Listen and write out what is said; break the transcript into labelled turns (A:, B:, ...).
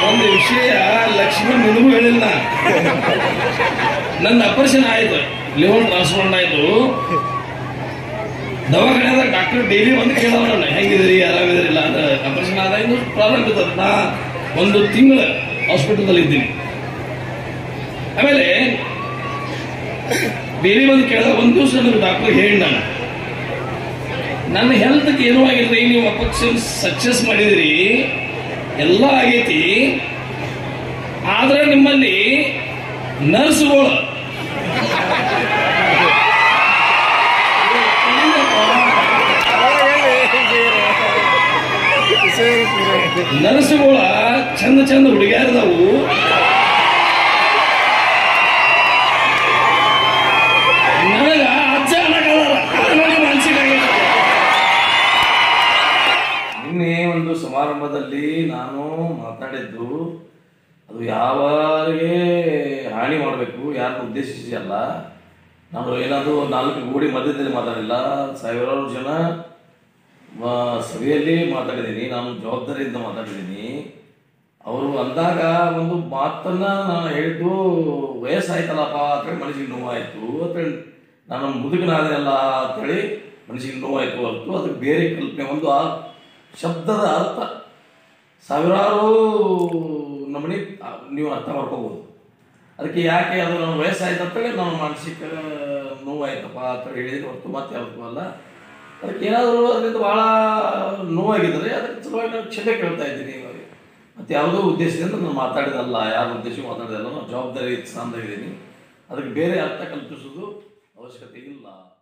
A: ಒಂದು ವಿಷಯ ಲಕ್ಷ್ಮಣ್ ನಿನಗೂ ಹೇಳಿಲ್ಲ ನನ್ನ ಆಪರೇಷನ್ ಆಯ್ತು ಲಿವರ್ ಟ್ರಾನ್ಸ್ಪ್ಲಾಂಟ್ ಆಯ್ತು ದವಾಖಾನೆದಾಗ ಡಾಕ್ಟರ್ ಡೈಲಿ ಬಂದು ಕೇಳೋಣ ನನ್ನ ಹೆಂಗಿದಿರಿ ಆರಾಮಿದಿರಿಲ್ಲ ಅಂತ ಆಪರೇಷನ್ ಆದ ಇನ್ನು ಪ್ರಾಬ್ಲಮ್ ಇರ್ತದೆ ನಾ ಒಂದು ತಿಂಗಳ ಹಾಸ್ಪಿಟಲ್ದಲ್ಲಿ ಇದ್ದೀನಿ ಆಮೇಲೆ ಡೈಲಿ ಬಂದು ಕೇಳಿದಾಗ ಒಂದು ದಿವಸ ನನಗೆ ಡಾಕ್ಟರ್ ಹೇಳಿ ನಾನು ನನ್ನ ಹೆಲ್ತ್ಗೆ ಏನೂ ಆಗಿಲ್ರಿ ನೀವು ಅಪಕ್ಷನ್ ಸಕ್ಸಸ್ ಮಾಡಿದಿರಿ ಎಲ್ಲ ಆಗೈತಿ ಆದ್ರೆ ನಿಮ್ಮಲ್ಲಿ ನರ್ಸ್ಗಳು ನರ್ಸ್ಗಳ ಚಂದ ಚಂದ ಹುಡುಗಿಯರ್ದವು ನನಗ ಅಜ್ಜ ಅನ್ನಕದಾರ ಅದು ನೋಡಿ ಮಾನಸಿಕ ಆಗೈತೆ ನಿನ್ನೆ ಒಂದು ಸಮಾರಂಭದಲ್ಲಿ ನಾನು ಮಾತಾಡಿದ್ದು ಅದು ಯಾವಾರಿಗೆ ಹಾನಿ ಮಾಡಬೇಕು ಯಾರನ್ನ ಉದ್ದೇಶಿಸಿ ಅಲ್ಲ ನಾನು ಏನಾದರೂ ನಾಲ್ಕು ಗೋಡಿ ಮಧ್ಯದಲ್ಲಿ ಮಾತಾಡಿಲ್ಲ ಸಾವಿರಾರು ಜನ ಆ, ಸಭೆಯಲ್ಲಿ ಮಾತಾಡಿದ್ದೀನಿ ನಾನು ಜವಾಬ್ದಾರಿಯಿಂದ ಮಾತಾಡಿದ್ದೀನಿ ಅವರು ಅಂದಾಗ ಒಂದು ಮಾತನ್ನ ನಾನು ಹೇಳಿದ್ದು ವಯಸ್ಸಾಯ್ತಲ್ಲಪ್ಪ ಅಂತೇಳಿ ಮನಸ್ಸಿಗೆ ನೋವಾಯಿತು ಅಂತೇಳಿ ನಾನು ಮುದುಕನಾದೆನಲ್ಲ ಅಂತೇಳಿ ಮನಸ್ಸಿಗೆ ನೋವಾಯಿತು ಹೊರತು ಅದಕ್ಕೆ ಬೇರೆ ಕಲ್ಪನೆ ಒಂದು ಆ ಶಬ್ದದ ಅರ್ಥ ಸಾವಿರಾರು ನಮ್ಮನೆ ನೀವು ಅರ್ಥ ಮಾಡ್ಕೋಬೋದು ಅದಕ್ಕೆ ಯಾಕೆ ಅದು ನನ್ನ ವಯಸ್ಸಾಯ್ತು ಅಂತೇಳಿ ನಾನು ಮಾನಸಿಕ ನೋವಾಯ್ತಪ್ಪ ಅಂತೇಳಿ ಹೇಳಿದ್ರೆ ಹೊರತು ಮತ್ತೆ ಯಾವತ್ತೂ ಅಲ್ಲ ಅದಕ್ಕೆ ಏನಾದರೂ ಅದರಿಂದ ಭಾಳ ನೋವಾಗಿದ್ದರೆ ಅದಕ್ಕೆ ಸಲುವಾಗಿ ನಾನು ಕ್ಷಮೆ ಕೇಳ್ತಾ ಇದ್ದೀನಿ ಇವಾಗ ಮತ್ತೆ ಯಾವುದೋ ಉದ್ದೇಶದಿಂದ ನಾನು ಮಾತಾಡಿದಲ್ಲ ಯಾರ ಉದ್ದೇಶ ಮಾತಾಡಿದಲ್ಲ ನಾನು ಜವಾಬ್ದಾರಿ ಸ್ಥಾನದಾಗಿದ್ದೀನಿ ಅದಕ್ಕೆ ಬೇರೆ ಅರ್ಥ ಕಲ್ಪಿಸೋದು ಅವಶ್ಯಕತೆ ಇಲ್ಲ